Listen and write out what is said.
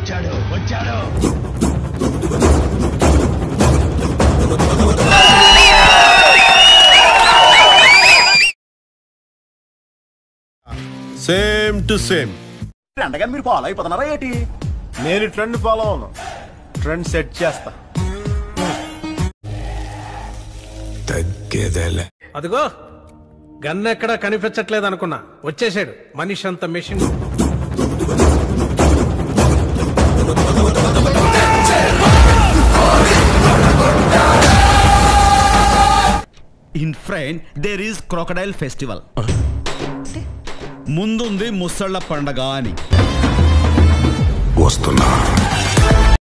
వచ్చాడు వచ్చాడు same to same అండగా మీరు ఫాలో అయిపోతున్నారా ఏంటి నేను ట్రెండ్ ఫాలో అవును ట్రెండ్ సెట్ చేస్తా తగ్గేదేలే అదిగో గన్ ఎక్కడా కనిపించట్లేదు అనుకున్నా వచ్చేసాడు మనిషి అంత machine in friend there is crocodile festival ముందుంది ముసళ్ళ పండగ అని వస్తున్నా